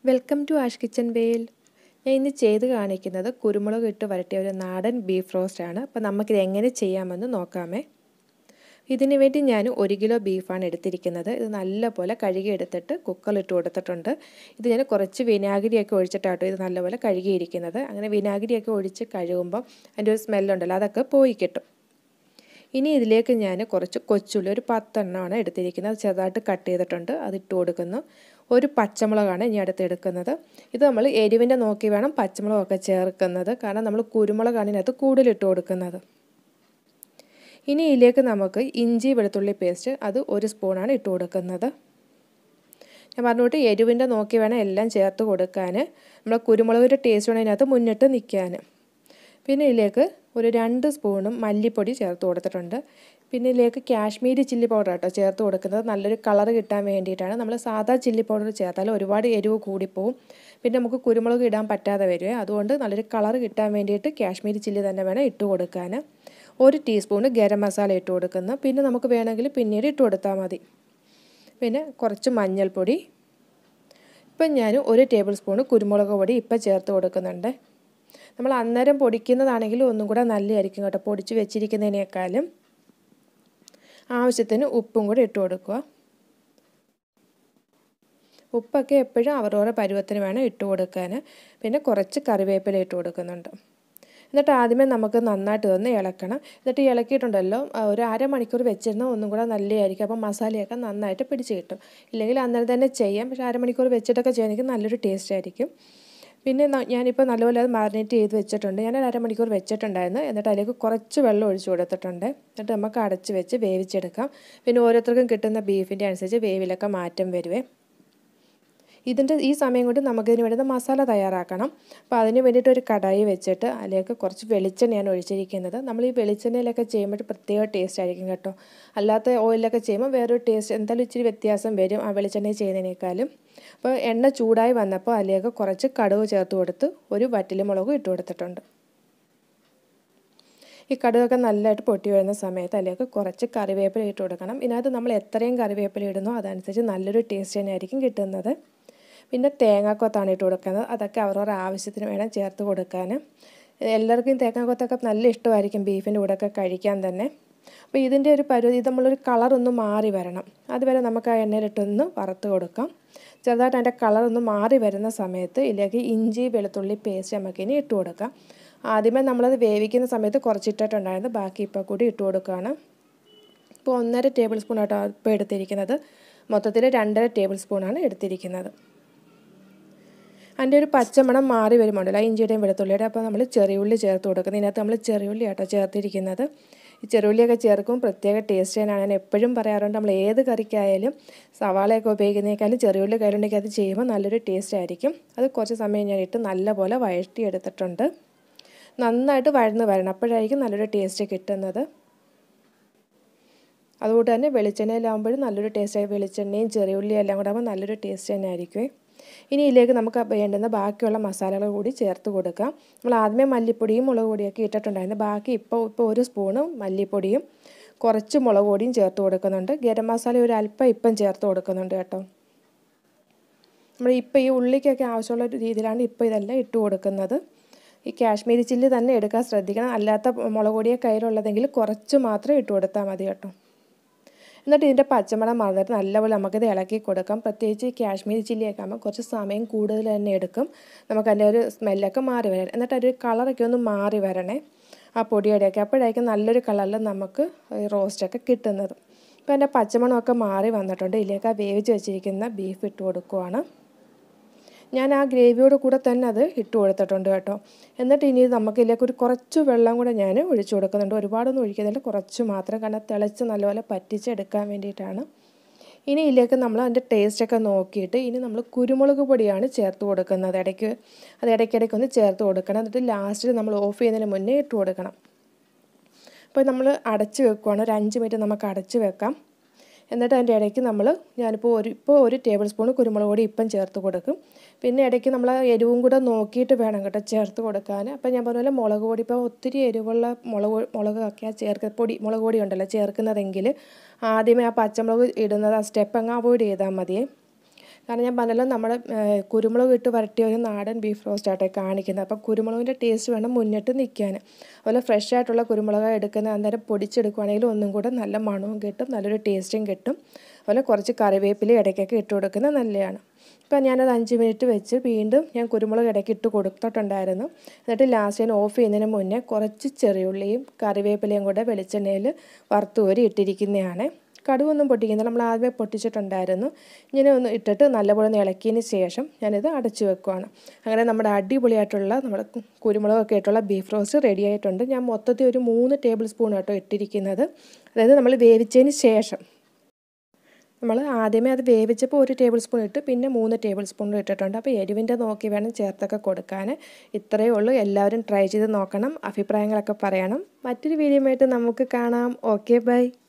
welcome to ash kitchen വേൽ ഞാൻ ഇന്ന് ചെയ്ത് കാണിക്കുന്നത് കുരുമുളക് ഇട്ട് വരട്ടിയ ഒരു നാടൻ ബീഫ് റോസ്റ്റ് ആണ് അപ്പോൾ നമുക്കിത് എങ്ങനെ ചെയ്യാമെന്ന് നോക്കാമേ ഇതിന് വേണ്ടി ഞാൻ ഒരു കിലോ ബീഫാണ് എടുത്തിരിക്കുന്നത് ഇത് നല്ലപോലെ കഴുകി എടുത്തിട്ട് കുക്കറിലിട്ട് കൊടുത്തിട്ടുണ്ട് ഇത് ഞാൻ കുറച്ച് വിനാഗിരിയൊക്കെ ഒഴിച്ചിട്ടാട്ടോ ഇത് നല്ലപോലെ കഴുകിയിരിക്കുന്നത് അങ്ങനെ വിനാഗിരിയൊക്കെ ഒഴിച്ച് കഴുകുമ്പോൾ അതിൻ്റെ ഒരു സ്മെല്ലുണ്ടല്ലോ അതൊക്കെ പോയി കിട്ടും ഇനി ഇതിലേക്ക് ഞാൻ കുറച്ച് കൊച്ചുള്ളി ഒരു പത്തെണ്ണമാണ് എടുത്തിരിക്കുന്നത് ചെറുതായിട്ട് കട്ട് ചെയ്തിട്ടുണ്ട് അത് ഇട്ട് കൊടുക്കുന്നു ഒരു പച്ചമുളകാണ് ഇനി അടുത്ത് എടുക്കുന്നത് ഇത് നമ്മൾ എരിവിൻ്റെ നോക്കി വേണം പച്ചമുളകൊക്കെ ചേർക്കുന്നത് കാരണം നമ്മൾ കുരുമുളകാണ് ഇതിനകത്ത് കൂടുതലിട്ട് കൊടുക്കുന്നത് ഇനി ഇതിലേക്ക് നമുക്ക് ഇഞ്ചി വെളുത്തുള്ളി പേസ്റ്റ് അത് ഒരു സ്പൂണാണ് ഇട്ട് കൊടുക്കുന്നത് ഞാൻ പറഞ്ഞോട്ട് എരിവിൻ്റെ നോക്കി വേണം എല്ലാം ചേർത്ത് കൊടുക്കാൻ നമ്മൾ കുരുമുളകിൻ്റെ ടേസ്റ്റ് വേണം ഇതിനകത്ത് മുന്നിട്ട് നിൽക്കാൻ പിന്നെ ഇതിലേക്ക് ഒരു രണ്ട് സ്പൂണും മല്ലിപ്പൊടി ചേർത്ത് കൊടുത്തിട്ടുണ്ട് പിന്നെ ഇതിലേക്ക് കാശ്മീരി ചില്ലി പൗഡർ കേട്ടോ ചേർത്ത് കൊടുക്കുന്നത് നല്ലൊരു കളർ കിട്ടാൻ വേണ്ടിയിട്ടാണ് നമ്മൾ സാധാ ചില്ലി പൗഡർ ചേർത്താൽ ഒരുപാട് എരിവ് കൂടിപ്പോവും പിന്നെ നമുക്ക് കുരുമുളക് ഇടാൻ പറ്റാതെ വരുവേ അതുകൊണ്ട് നല്ലൊരു കളർ കിട്ടാൻ വേണ്ടിയിട്ട് കാശ്മീരി ചില്ലി തന്നെ വേണം ഇട്ട് കൊടുക്കാൻ ഒരു ടീസ്പൂണ് ഗരം മസാല ഇട്ട് കൊടുക്കുന്നു പിന്നെ നമുക്ക് വേണമെങ്കിൽ പിന്നീട് ഇട്ട് കൊടുത്താൽ മതി പിന്നെ കുറച്ച് മഞ്ഞൾപ്പൊടി ഇപ്പം ഞാൻ ഒരു ടേബിൾ സ്പൂണ് കുരുമുളക് പൊടി ഇപ്പം ചേർത്ത് കൊടുക്കുന്നുണ്ട് നമ്മൾ അന്നേരം പൊടിക്കുന്നതാണെങ്കിൽ ഒന്നും കൂടെ നല്ലതായിരിക്കും കേട്ടോ പൊടിച്ച് വെച്ചിരിക്കുന്നതിനേക്കാളും ആവശ്യത്തിന് ഉപ്പും കൂടെ ഇട്ട് കൊടുക്കുക ഉപ്പൊക്കെ എപ്പോഴും അവരവരുടെ പരുവത്തിന് വേണം ഇട്ട് കൊടുക്കാൻ പിന്നെ കുറച്ച് കറിവേപ്പില ഇട്ട് കൊടുക്കുന്നുണ്ട് എന്നിട്ട് ആദ്യമേ നമുക്ക് നന്നായിട്ട് ഇതൊന്ന് ഇളക്കണം എന്നിട്ട് ഇളക്കിയിട്ടുണ്ടല്ലോ ഒരു അരമണിക്കൂർ വെച്ചിരുന്നാൽ ഒന്നും കൂടെ നല്ലതായിരിക്കും അപ്പോൾ മസാലയൊക്കെ നന്നായിട്ട് പിടിച്ച് കിട്ടും ഇല്ലെങ്കിൽ അന്നേരം തന്നെ ചെയ്യാം പക്ഷേ അരമണിക്കൂർ വെച്ചിട്ടൊക്കെ ചെയ്യണമെങ്കിൽ നല്ലൊരു ടേസ്റ്റ് ആയിരിക്കും പിന്നെ ഞാനിപ്പോൾ നല്ലപോലെ അത് മാറിനേറ്റ് ചെയ്ത് വെച്ചിട്ടുണ്ട് ഞാൻ ഒരു അരമണിക്കൂർ വെച്ചിട്ടുണ്ടായിരുന്നു എന്നിട്ട് അതിലേക്ക് കുറച്ച് വെള്ളം ഒഴിച്ച് കൊടുത്തിട്ടുണ്ട് എന്നിട്ട് നമുക്ക് അടച്ച് വെച്ച് വേവിച്ചെടുക്കാം പിന്നെ ഓരോരുത്തർക്കും കിട്ടുന്ന ബീഫിൻ്റെ അനുസരിച്ച് വേവിലൊക്കെ മാറ്റം വരുവേ ഇതിൻ്റെ ഈ സമയം കൊണ്ട് നമുക്കിതിന് വേണ്ടുന്ന മസാല തയ്യാറാക്കണം അപ്പോൾ അതിന് വേണ്ടിയിട്ട് ഒരു കടായി വെച്ചിട്ട് അതിലേക്ക് കുറച്ച് വെളിച്ചെണ്ണയാണ് ഒഴിച്ചിരിക്കുന്നത് നമ്മൾ ഈ വെളിച്ചെണ്ണയിലൊക്കെ ചെയ്യുമ്പോൾ പ്രത്യേക ടേസ്റ്റ് ആയിരിക്കും കേട്ടോ അല്ലാത്ത ഓയിലൊക്കെ ചെയ്യുമ്പോൾ വേറൊരു ടേസ്റ്റ് എന്തായാലും ഇച്ചിരി വ്യത്യാസം വരും ആ വെളിച്ചെണ്ണയിൽ ചെയ്യുന്നതിനേക്കാളും അപ്പോൾ എണ്ണ ചൂടായി വന്നപ്പോൾ അതിലേക്ക് കുറച്ച് കടുക് ചേർത്ത് കൊടുത്ത് ഒരു വറ്റലുമുളകും ഇട്ട് കൊടുത്തിട്ടുണ്ട് ഈ കടുകൊക്കെ നല്ലതായിട്ട് പൊട്ടി വരുന്ന സമയത്ത് അതിലേക്ക് കുറച്ച് കറിവേപ്പില ഇട്ട് കൊടുക്കണം ഇതിനകത്ത് നമ്മൾ എത്രയും കറിവേപ്പില ഇടുന്നോ അതനുസരിച്ച് നല്ലൊരു ടേസ്റ്റ് തന്നെയായിരിക്കും കിട്ടുന്നത് പിന്നെ തേങ്ങാക്കൊത്താണ് ഇട്ട് കൊടുക്കുന്നത് അതൊക്കെ അവരവരുടെ ആവശ്യത്തിന് വേണം ചേർത്ത് കൊടുക്കാൻ എല്ലാവർക്കും തേങ്ങാക്കൊത്തൊക്കെ നല്ല ഇഷ്ടമായിരിക്കും ബീഫിൻ്റെ കൂടെയൊക്കെ കഴിക്കാൻ തന്നെ അപ്പോൾ ഇതിൻ്റെ ഒരു പരുവതി ഇത് നമ്മളൊരു കളറൊന്ന് മാറി വരണം അതുവരെ നമുക്ക് ആ എണ്ണയിലിട്ടൊന്ന് വറുത്ത് കൊടുക്കാം ചെറുതായിട്ട് അതിൻ്റെ കളറൊന്ന് മാറി വരുന്ന സമയത്ത് ഇതിലേക്ക് ഇഞ്ചി വെളുത്തുള്ളി പേസ്റ്റ് നമുക്കിനി ഇട്ട് കൊടുക്കാം ആദ്യമേ നമ്മളത് വേവിക്കുന്ന സമയത്ത് കുറച്ചിട്ടിട്ടുണ്ടായിരുന്നു ബാക്കി ഇപ്പോൾ കൂടി ഇട്ട് കൊടുക്കുകയാണ് ഇപ്പോൾ ഒന്നര ടേബിൾ സ്പൂണാട്ടോ ഇപ്പോൾ എടുത്തിരിക്കുന്നത് മൊത്തത്തിൽ രണ്ടര ടേബിൾ സ്പൂണാണ് എടുത്തിരിക്കുന്നത് അതിൻ്റെ ഒരു പച്ചമണം മാറി വരുമ്പോണ്ടല്ലോ ഇഞ്ചിയുടെയും വെളുത്തുള്ളിയുടെ അപ്പോൾ നമ്മൾ ചെറിയുള്ളി ചേർത്ത് കൊടുക്കുന്നത് ഇതിനകത്ത് നമ്മൾ ചെറിയുള്ളി ആട്ടോ ചേർത്തിരിക്കുന്നത് ഈ ചെറിയുള്ളിയൊക്കെ ചേർക്കും പ്രത്യേക ടേസ്റ്റ് തന്നെയാണ് ഞാൻ എപ്പോഴും പറയാറുണ്ട് നമ്മൾ ഏത് കറിക്കായാലും സവാളയൊക്കെ ഉപയോഗിക്കുന്നതിനേക്കാളും ചെറിയുള്ളി കയ്യിലുണ്ടെങ്കിൽ അത് ചെയ്യുമ്പോൾ നല്ലൊരു ടേസ്റ്റ് ആയിരിക്കും അത് കുറച്ച് സമയം ഞാൻ ഇട്ട് നല്ലപോലെ വഴറ്റിയെടുത്തിട്ടുണ്ട് നന്നായിട്ട് വഴന്ന് വരണം അപ്പോഴായിരിക്കും നല്ലൊരു ടേസ്റ്റ് കിട്ടുന്നത് അതുകൊണ്ട് തന്നെ വെളിച്ചെണ്ണയിലാകുമ്പോഴും നല്ലൊരു ടേസ്റ്റായി വെളിച്ചെണ്ണയും ചെറിയുള്ളിയും എല്ലാം കൂടെ ആകുമ്പോൾ നല്ലൊരു ടേസ്റ്റ് തന്നെ ആയിരിക്കും ഇനി ഇതിലേക്ക് നമുക്ക് വേണ്ടുന്ന ബാക്കിയുള്ള മസാലകൾ കൂടി ചേർത്ത് കൊടുക്കാം നമ്മൾ ആദ്യമേ മല്ലിപ്പൊടിയും മുളക് പൊടിയൊക്കെ ഇട്ടിട്ടുണ്ടായിരുന്നു ബാക്കി ഇപ്പോൾ ഇപ്പോൾ ഒരു സ്പൂണ് മല്ലിപ്പൊടിയും കുറച്ച് മുളക് പൊടിയും ചേർത്ത് കൊടുക്കുന്നുണ്ട് ഗരം മസാല ഒരു അല്പം ഇപ്പം ചേർത്ത് കൊടുക്കുന്നുണ്ട് കേട്ടോ നമ്മൾ ഇപ്പോൾ ഈ ഉള്ളിക്കൊക്കെ ആവശ്യമുള്ള രീതിയിലാണ് ഇപ്പോൾ ഇതെല്ലാം ഇട്ട് കൊടുക്കുന്നത് ഈ കാശ്മീരി ചില്ലി തന്നെ എടുക്കാൻ ശ്രദ്ധിക്കണം അല്ലാത്ത മുളക് പൊടിയെ കയ്യിലുള്ളതെങ്കിൽ കുറച്ച് മാത്രം ഇട്ട് കൊടുത്താൽ മതി കേട്ടോ എന്നിട്ട് ഇതിൻ്റെ പച്ചമണം മറന്നിട്ട് നല്ലപോലെ നമുക്കിത് ഇളക്കി കൊടുക്കാം പ്രത്യേകിച്ച് ഈ കാശ്മീരി ചില്ലിയൊക്കെ ആകുമ്പോൾ കുറച്ച് സമയം കൂടുതൽ തന്നെ എടുക്കും നമുക്ക് അതിൻ്റെ ഒരു സ്മെല്ലൊക്കെ മാറി വരാൻ എന്നിട്ട് ഒരു കളറൊക്കെ ഒന്ന് മാറി വരണേ ആ പൊടിയുടെയൊക്കെ അപ്പോഴായിരിക്കും നല്ലൊരു കളറിൽ നമുക്ക് റോസ്റ്റൊക്കെ കിട്ടുന്നത് ഇപ്പോൾ അതിൻ്റെ പച്ചമണമൊക്കെ മാറി വന്നിട്ടുണ്ട് ഇതിലേക്ക് ആ വേവിച്ച് വെച്ചിരിക്കുന്ന ബീഫ് ഇട്ട് കൊടുക്കുവാണ് ഞാൻ ആ ഗ്രേവിയോട് കൂടെ തന്നെ അത് ഇട്ട് കൊടുത്തിട്ടുണ്ട് കേട്ടോ എന്നിട്ട് ഇനി നമുക്ക് ഇതിലേക്ക് ഒരു കുറച്ച് വെള്ളം കൂടെ ഞാൻ ഒഴിച്ചു കൊടുക്കുന്നുണ്ട് ഒരുപാടൊന്നും ഒഴിക്കുന്നില്ല കുറച്ച് മാത്രം കാരണം തിളച്ച് നല്ലപോലെ പറ്റിച്ചെടുക്കാൻ വേണ്ടിയിട്ടാണ് ഇനി ഇതിലേക്ക് നമ്മൾ അതിൻ്റെ ടേസ്റ്റൊക്കെ നോക്കിയിട്ട് ഇനി നമ്മൾ കുരുമുളക് പൊടിയാണ് ചേർത്ത് കൊടുക്കുന്നത് ഇടയ്ക്ക് അത് ഇടയ്ക്കിടയ്ക്ക് ഒന്ന് ചേർത്ത് കൊടുക്കണം എന്നിട്ട് ലാസ്റ്റിൽ നമ്മൾ ഓഫ് ചെയ്യുന്നതിന് മുന്നേ ഇട്ട് കൊടുക്കണം അപ്പോൾ നമ്മൾ അടച്ച് വെക്കുവാണ് ഒരു അഞ്ച് മിനിറ്റ് നമുക്ക് അടച്ച് വെക്കാം എന്നിട്ട് അതിൻ്റെ ഇടയ്ക്ക് നമ്മൾ ഞാനിപ്പോൾ ഒരു ഇപ്പോൾ ഒരു ടേബിൾ സ്പൂൺ കുരുമുളക് പൊടി ഇപ്പം ചേർത്ത് കൊടുക്കും പിന്നെ ഇടയ്ക്ക് നമ്മൾ എരിവും കൂടെ നോക്കിയിട്ട് വേണം കേട്ടോ ചേർത്ത് കൊടുക്കാൻ അപ്പോൾ ഞാൻ പറഞ്ഞ പോലെ മുളക് പൊടി ഇപ്പോൾ ഒത്തിരി എരിവുള്ള മുളക് മുളകൊക്കെ ചേർക്ക പൊടി മുളക് പൊടി ഉണ്ടല്ലോ ചേർക്കുന്നതെങ്കിൽ ആദ്യമേ ആ പച്ചമുളക് ഇടുന്നത് ആ സ്റ്റെപ്പ് അങ്ങ് അവോയ്ഡ് ചെയ്താൽ മതിയേ കാരണം ഞാൻ പറഞ്ഞല്ലോ നമ്മുടെ കുരുമുളക് ഇട്ട് വരട്ടിയ ഒരു നാടൻ ബീഫ് റോസ്റ്റാട്ടെ കാണിക്കുന്നത് അപ്പോൾ കുരുമുളകിൻ്റെ ടേസ്റ്റ് വേണം മുന്നിട്ട് നിൽക്കാൻ അതുപോലെ ഫ്രഷ് ആയിട്ടുള്ള കുരുമുളക് എടുക്കുന്ന അന്നേരം പൊടിച്ചെടുക്കുകയാണെങ്കിൽ ഒന്നും കൂടെ നല്ല മണവും കിട്ടും നല്ലൊരു ടേസ്റ്റും കിട്ടും അതുപോലെ കുറച്ച് കറിവേപ്പില ഇടയ്ക്കൊക്കെ ഇട്ട് കൊടുക്കുന്നത് നല്ലതാണ് ഇപ്പം ഞാനത് അഞ്ച് മിനിറ്റ് വെച്ച് വീണ്ടും ഞാൻ കുരുമുളക് ഇടയ്ക്ക് ഇട്ട് കൊടുത്തിട്ടുണ്ടായിരുന്നു എന്നിട്ട് ലാസ്റ്റ് ഞാൻ ഓഫ് ചെയ്യുന്നതിന് മുന്നേ കുറച്ച് ചെറിയുള്ളിയും കറിവേപ്പിലയും കൂടെ വെളിച്ചെണ്ണയിൽ വറുത്ത് കോരി ഇട്ടിരിക്കുന്നതാണ് കടുവൊന്നും പൊട്ടിക്കുന്നില്ല നമ്മൾ ആദ്യമേ പൊട്ടിച്ചിട്ടുണ്ടായിരുന്നു ഇങ്ങനെ ഒന്ന് ഇട്ടിട്ട് നല്ലപോലെ ഒന്ന് ഇളക്കിയതിന് ശേഷം ഞാനിത് അടച്ചു വെക്കുവാണ് അങ്ങനെ നമ്മുടെ അടിപൊളിയായിട്ടുള്ള നമ്മുടെ കുരുമുളകൊക്കെ ആയിട്ടുള്ള ബീഫ് റോസ്റ്റ് റെഡി ആയിട്ടുണ്ട് ഞാൻ മൊത്തത്തിൽ ഒരു മൂന്ന് ടേബിൾ സ്പൂൺ കേട്ടോ ഇട്ടിരിക്കുന്നത് അതായത് നമ്മൾ വേവിച്ചതിന് ശേഷം നമ്മൾ ആദ്യമേ അത് വേവിച്ചപ്പോൾ ഒരു ടേബിൾ സ്പൂൺ ഇട്ട് പിന്നെ മൂന്ന് ടേബിൾ സ്പൂൺ ഇട്ടിട്ടുണ്ട് അപ്പോൾ എരിവിൻ്റെ നോക്കി വേണം ചേർത്തൊക്കെ കൊടുക്കാൻ ഇത്രയേ ഉള്ളൂ എല്ലാവരും ട്രൈ ചെയ്ത് നോക്കണം അഭിപ്രായങ്ങളൊക്കെ പറയണം മറ്റൊരു വീഡിയോ ആയിട്ട് നമുക്ക് കാണാം ഓക്കെ ബൈ